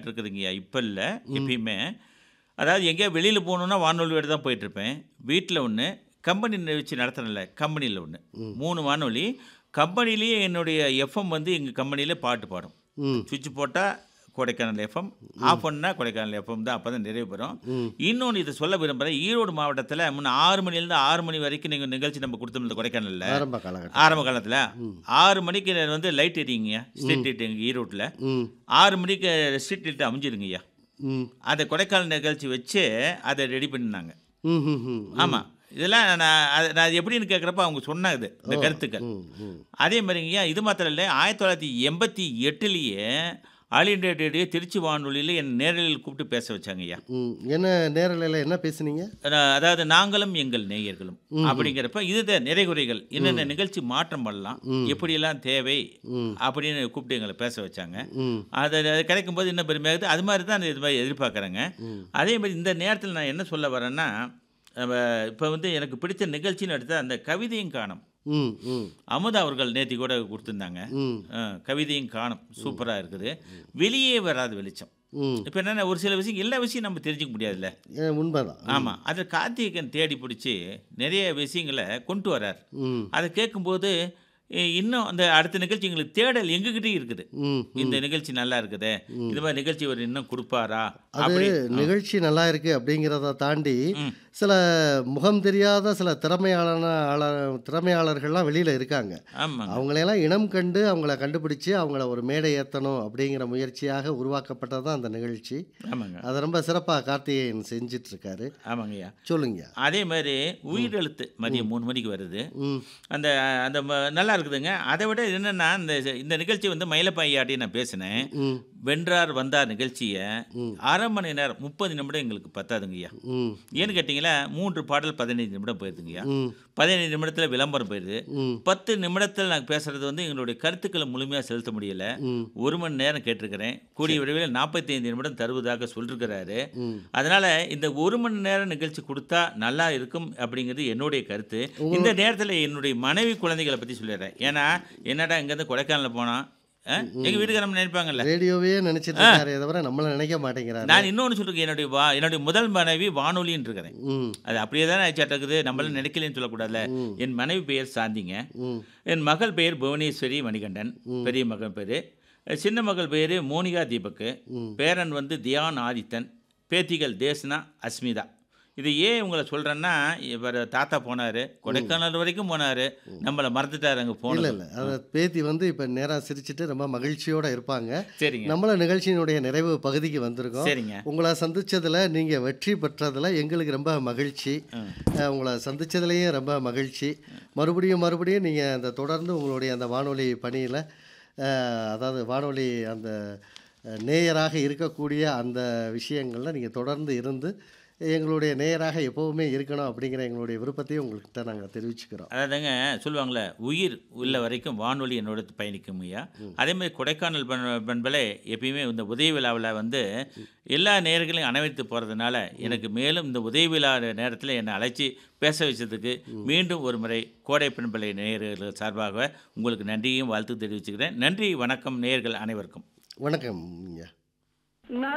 தமிழ்நாட்டு இருக்குதுங்கய்யா இப்போ இல்லை எப்பயுமே அதாவது எங்கேயா வெளியில் போகணுன்னா வானொலி வேறு தான் போயிட்டுருப்பேன் வீட்டில் ஒன்று கம்பெனி வச்சு நடத்துகிறேன்ல கம்பெனியில் ஒன்று மூணு வானொலி கம்பெனிலேயே என்னுடைய எஃப்எம் வந்து எங்கள் கம்பெனியில் பாட்டு பாடும் ம் சுவிட்ச் போட்டால் கொடைக்கானல் எஃப்எம் ஆஃப் பண்ணால் கொடைக்கானல் எஃப்எம் தான் அப்போ தான் நிறைவு பெறும் இன்னொன்று இதை சொல்ல விரும்புகிறேன் ஈரோடு மாவட்டத்தில் முன்ன ஆறு மணிலேருந்து ஆறு மணி வரைக்கும் நீங்கள் நிகழ்ச்சி நம்ம கொடுத்தோம்ல கொடைக்கானலில் ஆரம்ப காலகட்டம் ஆரம்ப காலத்தில் ஆறு மணிக்கு வந்து லைட் எரியுங்க ஸ்ட்ரீட் லைட் எங்கள் ஈரோட்டில் ம் ஆறு மணிக்கு ஸ்ட்ரீட் லைட் அமைஞ்சிருங்கய்யா ம் அதை கொடைக்கானல் நிகழ்ச்சி வச்சு அதை ரெடி பண்ணினாங்க ம் ம் ம் ஆமாம் இதெல்லாம் நான் அது நான் எப்படின்னு கேட்குறப்ப அவங்க சொன்னாங்க இந்த கருத்துக்கள் ம் ம் அதே மாதிரிங்கய்யா இது மாத்திரம் இல்லை ஆயிரத்தி தொள்ளாயிரத்தி எண்பத்தி எட்டுலேயே ஆல் இண்டியா ரேடியோ திருச்சி வானொலியில் என் நேரலில் கூப்பிட்டு பேச வச்சாங்க ஐயா ம் என்ன நேரலையில் என்ன பேசுனீங்க அதான் அதாவது நாங்களும் எங்கள் நேயர்களும் அப்படிங்கிறப்ப இதுதான் நிறைகுறைகள் என்னென்ன நிகழ்ச்சி மாற்றம் பண்ணலாம் எப்படியெல்லாம் தேவை அப்படின்னு கூப்பிட்டு எங்களை பேச வச்சாங்க ம் அது அது கிடைக்கும் போது இன்னும் பெருமையாகுது அது மாதிரி தான் இது மாதிரி எதிர்பார்க்குறேங்க அதே மாதிரி இந்த நேரத்தில் நான் என்ன சொல்ல வரேன்னா இப்போ வந்து எனக்கு பிடிச்ச நிகழ்ச்சின்னு எடுத்தால் அந்த கவிதையும் காணும் ம் ம் அமுதா அவர்கள் நேத்தி கூட கொடுத்துருந்தாங்க ம் ஆ, கவிதையும் காணும் சூப்பராக இருக்குது வெளியே வராது வெளிச்சம் ம் இப்போ என்னென்ன ஒரு சில விஷயம் எல்லா விஷயம் நம்ம தெரிஞ்சுக்க முடியாதுல்ல ஏ, உண்மைதான் ஆமாம் அதை கார்த்திகன் தேடி பிடிச்சி நிறைய விஷயங்களை கொண்டு வரார் ம் அதை கேட்கும்போது இ- இன்னும் அந்த அடுத்த நிகழ்ச்சி எங்களுக்கு தேடல் எங்ககிட்டயும் இருக்குது ம் இந்த நிகழ்ச்சி நல்லா இருக்குதே இது மாதிரி நிகழ்ச்சி ஒரு இன்னும் கொடுப்பாரா அது அப்படி நிகழ்ச்சி நல்லா இருக்கு அப்படிங்கிறத தாண்டி சில முகம் தெரியாத சில திறமையாளன ஆள- திறமையாளர்கள்லாம் வெளியில் இருக்காங்க ஆமாங்க அவங்களையெல்லாம் இனம் கண்டு அவங்கள கண்டுபிடிச்சு அவங்கள ஒரு மேடை ஏற்றணும் அப்படிங்கிற முயற்சியாக உருவாக்கப்பட்டது தான் அந்த நிகழ்ச்சி ஆமாங்க அதை ரொம்ப சிறப்பாக கார்த்திகேயன் செஞ்சிட்டு இருக்காரு ஆமாங்கய்யா சொல்லுங்க அதே மாதிரி உயிரெழுத்து மதியம் மூணு மணிக்கு வருது ம் அந்த அந்த ம- நல்லா இருக்குதுங்க அதை விட என்னென்னா இந்த இந்த நிகழ்ச்சி வந்து மயிலப்பாயாட்டி நான் பேசினேன் ம் வென்றார் வந்தார் நிகழ்ச்சியை அரை மணி நேரம் முப்பது நிமிடம் எங்களுக்கு பத்தாதுங்கய்யா ம் ஏன்னு கேட்டிங்களா மூன்று பாடல் பதினைந்து நிமிடம் போயிருதுங்கய்யா ம் பதினைந்து நிமிடத்தில் விளம்பரம் போயிடுது ம் பத்து நிமிடத்தில் நாங்கள் பேசுகிறது வந்து எங்களுடைய கருத்துக்களை முழுமையாக செலுத்த முடியல ம் ஒரு மணி நேரம் கேட்டிருக்கிறேன் கூடிய விரைவில் நாற்பத்தைந்து நிமிடம் தருவதாக சொல்லிருக்கிறாரு ம் அதனால் இந்த ஒரு மணி நேரம் நிகழ்ச்சி கொடுத்தா நல்லா இருக்கும் அப்படிங்கிறது என்னுடைய கருத்து இந்த நேரத்தில் என்னுடைய மனைவி குழந்தைகளை பற்றி சொல்லிடுறேன் ஏன்னா என்னடா இங்கேருந்து கொடைக்கானலில் போனால் எங்கள் வீட்டுக்காரங்க நினைப்பாங்கல்ல ரேடியோவே நினைச்சிட்டு இருக்காரு தவிர நம்மள நினைக்க மாட்டேங்கிறாரு நான் இன்னொன்று சொல்லிருக்கேன் என்னுடைய வா என்னுடைய முதல் மனைவி வானொலின்னு இருக்கிறேன் ம் அது அப்படியே தானே இருக்குது நம்மளால நினைக்கலன்னு சொல்லக்கூடாதுல்ல என் மனைவி பெயர் சாந்திங்க ம் என் மகள் பெயர் புவனேஸ்வரி மணிகண்டன் பெரிய மகன் பேர் சின்ன மகள் பேர் மோனிகா தீபக்கு பேரன் வந்து தியான் ஆதித்தன் பேத்திகள் தேஸ்னா அஸ்மிதா இது ஏன் உங்களை சொல்கிறேன்னா இவர் தாத்தா போனார் கொடைக்கானல் வரைக்கும் போனார் நம்மளை மறந்துட்டார் அங்கே இல்லை போனது இல்லை அதை பேத்தி வந்து இப்போ நேராக சிரிச்சிட்டு ரொம்ப மகிழ்ச்சியோட இருப்பாங்க சரிங்க நம்மள நிகழ்ச்சியினுடைய நிறைவு பகுதிக்கு வந்திருக்கோம் சரிங்க உங்களை சந்திச்சதுல நீங்க வெற்றி பெற்றதுல எங்களுக்கு ரொம்ப மகிழ்ச்சி அஹ், உங்களை சந்திச்சதுலயும் ரொம்ப மகிழ்ச்சி மறுபடியும் மறுபடியும் நீங்க அந்த தொடர்ந்து உங்களுடைய அந்த வானொலி பணியில அஹ், அதாவது வானொலி அந்த அஹ், நேயராக இருக்கக்கூடிய அந்த விஷயங்கள்ல நீங்க தொடர்ந்து இருந்து எங்களுடைய நேயராக எப்பவுமே இருக்கணும் அப்படிங்கிற எங்களுடைய விருப்பத்தையும் உங்கள்கிட்ட நாங்கள் தெரிவிச்சுக்கிறோம் அதாவதுங்க சொல்லுவாங்களே உயிர் உள்ள வரைக்கும் வானொலி என்னோட பயணிக்கும் ஐயா அதே மாதிரி கொடைக்கானல் பண் பண்பலை எப்பயுமே இந்த உதவி விழாவில் வந்து எல்லா நேர்களையும் அணைவித்து போகிறதுனால எனக்கு மேலும் இந்த உதவி விழா நேரத்தில் என்னை அழைச்சி பேச வச்சதுக்கு மீண்டும் ஒரு முறை கோடை பண்பலை நேயர்கள் சார்பாக உங்களுக்கு நன்றியும் வாழ்த்து தெரிவிச்சுக்கிறேன் நன்றி வணக்கம் நேயர்கள் அனைவருக்கும் வணக்கம் ஐயா